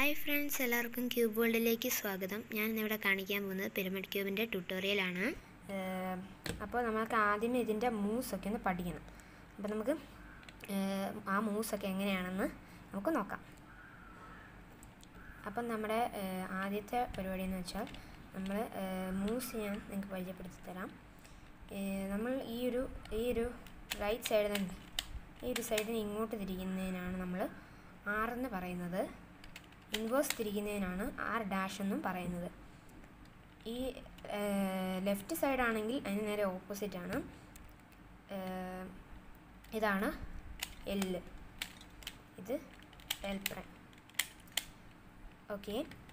hi friends എല്ലാവർക്കും cube വേൾഡിലേക്ക് സ്വാഗതം ഞാൻ ഇന്നിവിടെ കാണിക്കാൻ പോകുന്നത് പിരമിഡ് ക്യൂബിൻ്റെ ട്യൂട്ടോറിയലാണ് അപ്പോൾ നമുക്ക് ആദ്യമേ ഇതിൻ്റെ മൂസൊക്കെ ഒന്ന് പഠിക്കണം അപ്പോൾ നമുക്ക് ഏഹ്, ആ മൂസൊക്കെ എങ്ങനെയാണെന്ന് നമുക്ക് നോക്കാം അപ്പം നമ്മുടെ ഏഹ്, ആദ്യത്തെ പരിപാടി എന്ന് വെച്ചാൽ നമ്മൾ മൂസ് ഞാൻ നിങ്ങൾക്ക് പരിചയപ്പെടുത്തി തരാം ഏഹ്, നമ്മൾ ഈ ഒരു ഈ ഒരു റൈറ്റ് സൈഡിൽ നിന്ന് ഈ ഒരു സൈഡിന് ഇങ്ങോട്ട് തിരിക്കുന്നതിനാണ് നമ്മൾ ആറെന്ന് പറയുന്നത് ഇൻവേഴ്സ് തിരിക്കുന്നതിനാണ് ആർ ഡാഷ് എന്നും പറയുന്നത് ഈ ലെഫ്റ്റ് സൈഡ് ആണെങ്കിൽ അതിന് നേരെ ഓപ്പോസിറ്റ് ആണ് ഏഹ്, ഇതാണ് എല്ല് ഇത് എൽ പ്രൈം ഓക്കെ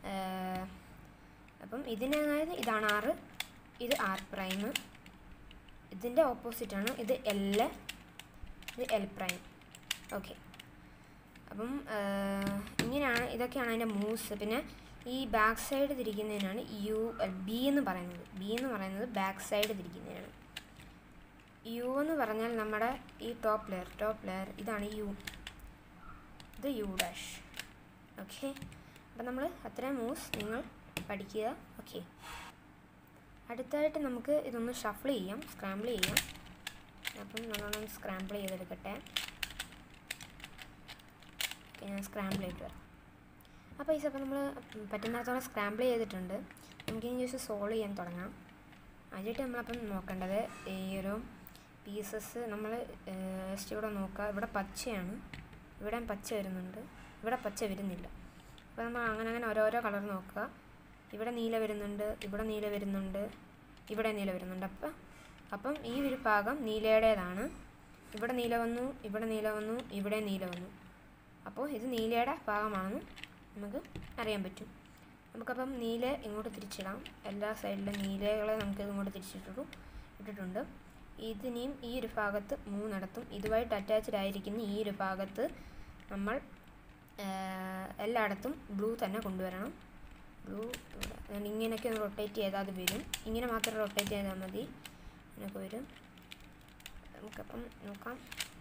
അപ്പം ഇതിന് അതായത് ഇതാണ് ആറ് ഇത് ആർ പ്രൈം ഇതിൻ്റെ ഓപ്പോസിറ്റാണ് ഇത് എല് ഇത് എൽ പ്രൈം ഓക്കെ അപ്പം ആഹ്, ഇങ്ങനെയാണ് ഇതൊക്കെയാണ് അതിൻ്റെ മൂവ്സ് പിന്നെ ഈ ബാക്ക് സൈഡ് തിരിക്കുന്നതിനാണ് യു ബി എന്ന് പറയുന്നത് ബി എന്ന് പറയുന്നത് ബാക്ക് സൈഡ് തിരിക്കുന്നതിനാണ് യു എന്ന് പറഞ്ഞാൽ നമ്മുടെ ഈ ടോപ്പ് ലെയർ ടോപ്പ് ലെയർ ഇതാണ് യു ഇത് യു ഡാഷ് ഓക്കെ അപ്പം നമ്മൾ അത്രയും മൂവ്സ് നിങ്ങൾ പഠിക്കുക ഓക്കെ അടുത്തായിട്ട് നമുക്ക് ഇതൊന്ന് ഷഫിൾ ചെയ്യാം സ്ക്രാമ്പിൾ ചെയ്യാം അപ്പം നല്ലോണം സ്ക്രാമ്പിൾ ചെയ്തെടുക്കട്ടെ ഓക്കെ ഞാൻ സ്ക്രാമ്പിൾ ചെയ്തിട്ട് വരാം അപ്പോൾ ഈ അപ്പോൾ നമ്മൾ പറ്റുന്നിടത്തോളം സ്ക്രാമ്പിൾ ചെയ്തിട്ടുണ്ട് നമുക്കിനി ജസ്റ്റ് സോൾവ് ചെയ്യാൻ തുടങ്ങാം ആദ്യമായിട്ട് നമ്മളപ്പം നോക്കേണ്ടത് ഈ ഒരു പീസസ് നമ്മൾ ജസ്റ്റ് ഇവിടെ നോക്കുക ഇവിടെ പച്ചയാണ് ഇവിടെ പച്ച വരുന്നുണ്ട് ഇവിടെ പച്ച വരുന്നില്ല അപ്പോൾ നമ്മൾ അങ്ങനെ അങ്ങനെ ഓരോരോ കളർ നോക്കുക ഇവിടെ നീല വരുന്നുണ്ട് ഇവിടെ നീല വരുന്നുണ്ട് ഇവിടെ നീല വരുന്നുണ്ട് അപ്പം അപ്പം ഈ ഒരു ഭാഗം നീലയുടേതാണ് ഇവിടെ നീല വന്നു ഇവിടെ നീല വന്നു ഇവിടെ നീല വന്നു അപ്പോൾ ഇത് നീലയുടെ ഭാഗമാണെന്ന് നമുക്ക് അറിയാൻ പറ്റും നമുക്കപ്പം നീല ഇങ്ങോട്ട് തിരിച്ചിടാം എല്ലാ സൈഡിലും നീലകളെ നമുക്ക് ഇങ്ങോട്ട് തിരിച്ചിട്ടു ഇട്ടിട്ടുണ്ട് ഇതിനെയും ഈ ഒരു ഭാഗത്ത് മൂന്നിടത്തും ഇതുമായിട്ട് അറ്റാച്ച്ഡ് ആയിരിക്കുന്ന ഈ ഒരു ഭാഗത്ത് നമ്മൾ ആഹ്, എല്ലായിടത്തും ബ്ലൂ തന്നെ കൊണ്ടുവരണം ബ്ലൂ ഇവിടെ ഇങ്ങനെയൊക്കെ ഒന്ന് റൊട്ടേറ്റ് ചെയ്താൽ അത് വരും ഇങ്ങനെ മാത്രം റൊട്ടേറ്റ് ചെയ്താൽ മതി ഇങ്ങനെയൊക്കെ വരും നമുക്കപ്പം നോക്കാം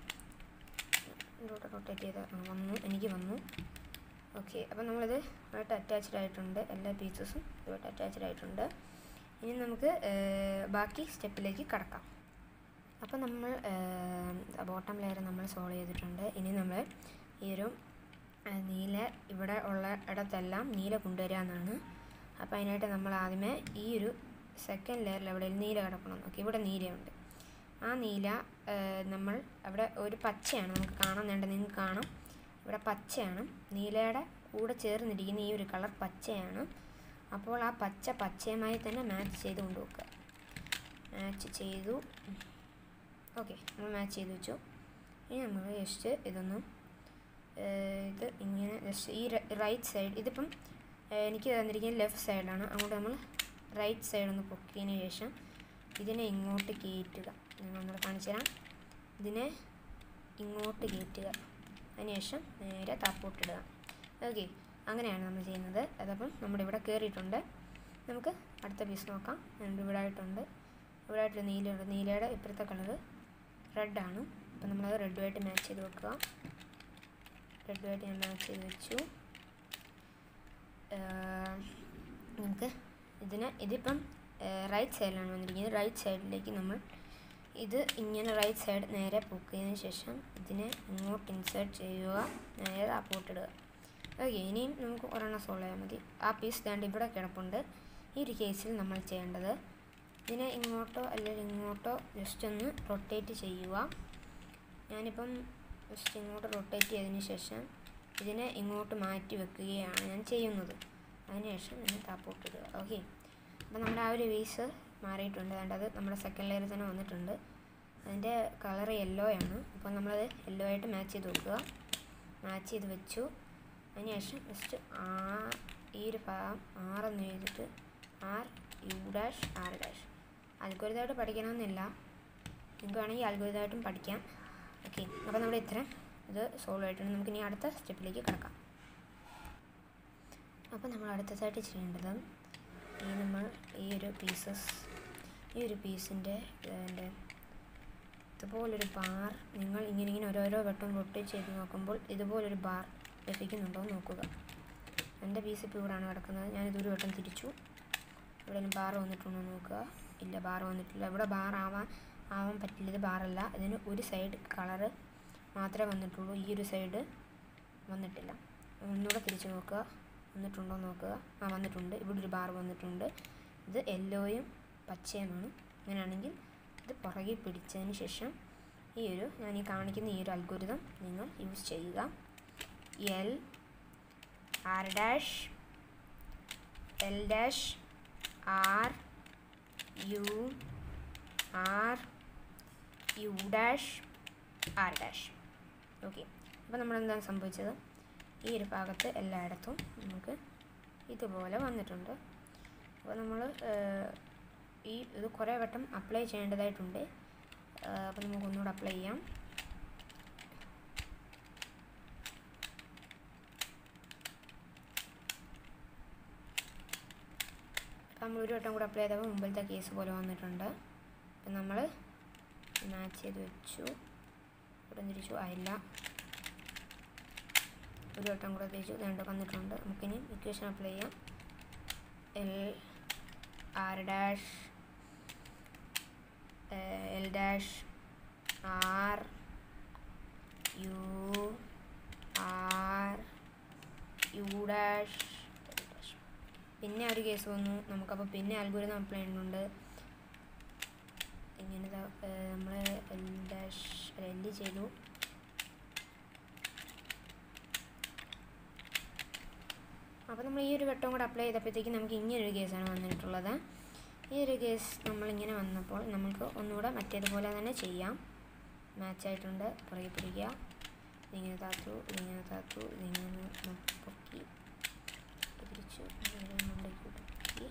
ഇങ്ങോട്ട് റൊട്ടേറ്റ് ചെയ്ത് ആ, വന്നു എനിക്ക് വന്നു ഓക്കെ അപ്പം നമ്മളിത് ആയിട്ട് അറ്റാച്ച്ഡ് ആയിട്ടുണ്ട് എല്ലാ പീസസും ഇതുമായിട്ട് അറ്റാച്ച്ഡ് ആയിട്ടുണ്ട് ഇനി നമുക്ക് ഏർ, ബാക്കി സ്റ്റെപ്പിലേക്ക് കടക്കാം അപ്പോൾ നമ്മൾ ബോട്ടം ലെയർ നമ്മൾ സോൾവ് ചെയ്തിട്ടുണ്ട് ഇനി നമ്മൾ ഈ ഒരു ആ, നീല ഇവിടെ ഉള്ള ഇടത്തെല്ലാം നീല കൊണ്ടുവരിക എന്നാണ് അപ്പോൾ അതിനായിട്ട് നമ്മൾ ആദ്യമേ ഈ ഒരു സെക്കൻഡ് ലെയറിൽ എവിടെ നീല കിടക്കണം ഓക്കെ ഇവിടെ നീലയുണ്ട് ആ നീല ആ, നമ്മൾ അവിടെ ഒരു പച്ചയാണ് നമുക്ക് കാണാൻ വേണ്ട നിങ്ങൾക്ക് കാണാം ഇവിടെ പച്ചയാണ് നീലയുടെ കൂടെ ചേർന്നിരിക്കുന്ന ഈ ഒരു കളർ പച്ചയാണ് അപ്പോൾ ആ പച്ച പച്ചയുമായി തന്നെ മാച്ച് ചെയ്ത് കൊണ്ടുവെക്കുക മാച്ച് ചെയ്തു ഓക്കെ നമ്മൾ മാച്ച് ചെയ്ത് വെച്ചു ഇനി നമ്മൾ ജസ്റ്റ് ഇതൊന്നും ഏഹ്, ഇത് ഇങ്ങനെ ജസ്റ്റ് ഈ റൈറ്റ് സൈഡ് ഇതിപ്പം ഏഹ്, എനിക്ക് തന്നിരിക്കുന്നത് ലെഫ്റ്റ് സൈഡാണ് അങ്ങോട്ട് നമ്മൾ റൈറ്റ് സൈഡ് ഒന്ന് പൊക്കിയതിന് ശേഷം ഇതിനെ ഇങ്ങോട്ട് കയറ്റുക ഞാൻ ഒന്നുകൂടെ കാണിച്ചു തരാം ഇതിനെ ഇങ്ങോട്ട് കയറ്റുക അതിനുശേഷം നേരെ താപ്പോട്ടിടുക ഓക്കെ അങ്ങനെയാണ് നമ്മൾ ചെയ്യുന്നത് അതപ്പം നമ്മുടെ ഇവിടെ കയറിയിട്ടുണ്ട് നമുക്ക് അടുത്ത പീസ് നോക്കാം രണ്ട് ഇവിടെ ആയിട്ടുണ്ട് ഇവിടെ ആയിട്ടൊരു നീലയുണ്ട് നീലയുടെ ഇപ്പുറത്തെ കളറ് റെഡാണ് അപ്പം നമ്മളത് റെഡുമായിട്ട് മാച്ച് ചെയ്ത് വെക്കുക റെഡുമായിട്ട് ഞാൻ മാച്ച് ചെയ്ത് വെച്ചു ഏർ, നമുക്ക് ഇതിന് ഇതിപ്പം റൈറ്റ് സൈഡിലാണ് വന്നിരിക്കുന്നത് റൈറ്റ് സൈഡിലേക്ക് നമ്മൾ ഇത് ഇങ്ങനെ റൈറ്റ് സൈഡ് നേരെ പൊക്കിയതിന് ശേഷം ഇതിനെ ഇങ്ങോട്ട് ഇൻസേർട്ട് ചെയ്യുക നേരെ അപ്പോട്ടിടുക ഓക്കെ ഇനിയും നമുക്ക് ഒരെണ്ണം സോൾവ് ചെയ്യാൻ മതി ആ പീസ് ദാണ്ട് ഇവിടെ കിടപ്പുണ്ട് ഈ ഒരു കേസിൽ നമ്മൾ ചെയ്യേണ്ടത് ഇതിനെ ഇങ്ങോട്ടോ അല്ലെങ്കിൽ ഇങ്ങോട്ടോ ജസ്റ്റ് ഒന്ന് റൊട്ടേറ്റ് ചെയ്യുക ഞാനിപ്പം ജസ്റ്റ് ഇങ്ങോട്ട് റൊട്ടേറ്റ് ചെയ്തതിന് ശേഷം ഇതിനെ ഇങ്ങോട്ട് മാറ്റി വെക്കുകയാണ് ഞാൻ ചെയ്യുന്നത് അതിനുശേഷം ഇതിനെ താപ്പോട്ടിടുക ഓക്കെ അപ്പോൾ നമ്മുടെ ആ ഒരു പീസ് മാറിയിട്ടുണ്ട് അതുകൊണ്ട് അത് നമ്മുടെ സെക്കൻഡ് ലെയറിൽ തന്നെ വന്നിട്ടുണ്ട് അതിൻ്റെ കളർ യെല്ലോ ആണ് അപ്പോൾ നമ്മളത് യെല്ലോ ആയിട്ട് മാച്ച് ചെയ്ത് വെക്കുക മാച്ച് ചെയ്ത് വെച്ചു അതിനുശേഷം ജസ്റ്റ് ആ ഈ ഒരു ഭാഗം ആറെന്ന് എഴുതിയിട്ട് R U dash R dash അൽഗോരിതമായിട്ട് പഠിക്കണമെന്നില്ല നിങ്ങൾക്ക് വേണമെങ്കിൽ അൽഗോരിതമായിട്ടും പഠിക്കാം ഓക്കെ അപ്പോൾ നമ്മുടെ ഇത്രയും ഇത് സോൾവ് ആയിട്ടുണ്ട് നമുക്ക് ഇനി അടുത്ത സ്റ്റെപ്പിലേക്ക് കിടക്കാം അപ്പോൾ നമ്മൾ അടുത്തതായിട്ട് ചെയ്യേണ്ടത് ഈ നമ്മൾ ഈ ഒരു പീസസ് ഈ ഒരു പീസിൻ്റെ ഇതിൻ്റെ ഇതുപോലൊരു ബാർ നിങ്ങൾ ഇങ്ങനെ ഇങ്ങനെ ഓരോരോ വട്ടം റൊട്ടേറ്റ് ചെയ്ത് നോക്കുമ്പോൾ ഇതുപോലൊരു ബാർ ലഭിക്കുന്നുണ്ടോ എന്ന് നോക്കുക എൻ്റെ പീസ് ഇപ്പോൾ ഇവിടെയാണ് കിടക്കുന്നത് ഞാനിത് ഒരു വട്ടം തിരിച്ചു എവിടെയെങ്കിലും ബാർ വന്നിട്ടുണ്ടോ എന്ന് നോക്കുക ഇല്ല ബാർ വന്നിട്ടില്ല ഇവിടെ ബാർ ആവാൻ ആവാൻ പറ്റില്ല ഇത് ബാറല്ല ഇതിന് ഒരു സൈഡ് കളറ് മാത്രമേ വന്നിട്ടുള്ളൂ ഈ ഒരു സൈഡ് വന്നിട്ടില്ല ഒന്നുകൂടെ തിരിച്ച് നോക്കുക വന്നിട്ടുണ്ടോ എന്ന് നോക്കുക ആ വന്നിട്ടുണ്ട് ഇവിടെ ഒരു ബാർ വന്നിട്ടുണ്ട് ഇത് യെല്ലോയും പച്ചയുമാണ് അങ്ങനെയാണെങ്കിൽ ഇത് പുറകെ പിടിച്ചതിന് ശേഷം ഈ ഒരു ഞാൻ ഈ കാണിക്കുന്ന ഈ ഒരു അൽഗോരിതം നിങ്ങൾ യൂസ് ചെയ്യുക L R dash L dash R U R U dash R dash okay അപ്പോൾ നമ്മൾ എന്താണ് സംഭവിച്ചത് ഈ ഒരു ഭാഗത്ത് എല്ലായിടത്തും നമുക്ക് ഇതുപോലെ വന്നിട്ടുണ്ട് അപ്പോൾ നമ്മൾ ഈ ഇത് കുറേ വട്ടം അപ്ലൈ ചെയ്യേണ്ടതായിട്ടുണ്ട് അപ്പോൾ നമുക്ക് ഒന്നുകൂടെ അപ്ലൈ ചെയ്യാം അപ്പോൾ നമ്മൾ ഒരു വട്ടം കൂടെ അപ്ലൈ ചെയ്തപ്പോൾ മുമ്പിലത്തെ കേസ് പോലെ വന്നിട്ടുണ്ട് അപ്പം നമ്മൾ മാച്ച് ചെയ്ത് വെച്ചു ഇവിടെ തിരിച്ചു ആയില്ല ഒരു വട്ടം കൂടെ തേച്ചു രണ്ട് വന്നിട്ടുണ്ട് നമുക്കിനി ഇക്വേഷൻ അപ്ലൈ ചെയ്യാം L R dash L dash R U R U dash പിന്നെ ഒരു കേസ് വന്നു നമുക്കപ്പോൾ പിന്നെ അൽഗോരിതം അപ്ലൈ ചെയ്യുന്നുണ്ട് ഇങ്ങനെ നമ്മൾ എൽ ഡാഷ് എൽ ചെയ്തു അപ്പോൾ നമ്മൾ ഈ ഒരു വട്ടം കൂടെ അപ്ലൈ ചെയ്തപ്പോഴത്തേക്ക് നമുക്ക് ഇങ്ങനൊരു കേസാണ് വന്നിട്ടുള്ളത് ഈ ഒരു കേസ് നമ്മളിങ്ങനെ വന്നപ്പോൾ നമുക്ക് ഒന്നുകൂടെ മറ്റേതുപോലെ തന്നെ ചെയ്യാം മാച്ചായിട്ടുണ്ട് പുറകെ പിടിക്കുക ഇതിങ്ങനെ താത്തു ഇതിങ്ങനെ താത്തു ഇതിങ്ങനെ പൊക്കി തിരിച്ചു മുണ്ടേക്ക് പൊക്കി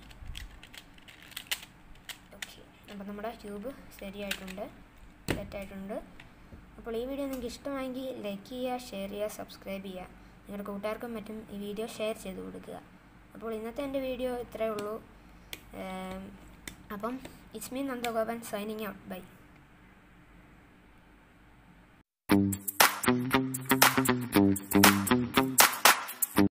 ഓക്കെ അപ്പോൾ നമ്മുടെ ട്യൂബ് ശരിയായിട്ടുണ്ട് സെറ്റായിട്ടുണ്ട് അപ്പോൾ ഈ വീഡിയോ നിങ്ങൾക്ക് ഇഷ്ടമായെങ്കിൽ ലൈക്ക് ചെയ്യുക ഷെയർ ചെയ്യുക സബ്സ്ക്രൈബ് ചെയ്യുക നിങ്ങളുടെ കൂട്ടുകാർക്കും മറ്റും ഈ വീഡിയോ ഷെയർ ചെയ്ത് കൊടുക്കുക അപ്പോൾ ഇന്നത്തെ എൻ്റെ വീഡിയോ ഇത്രയേ ഉള്ളൂ അപ്പം it's me Nandagopan signing out by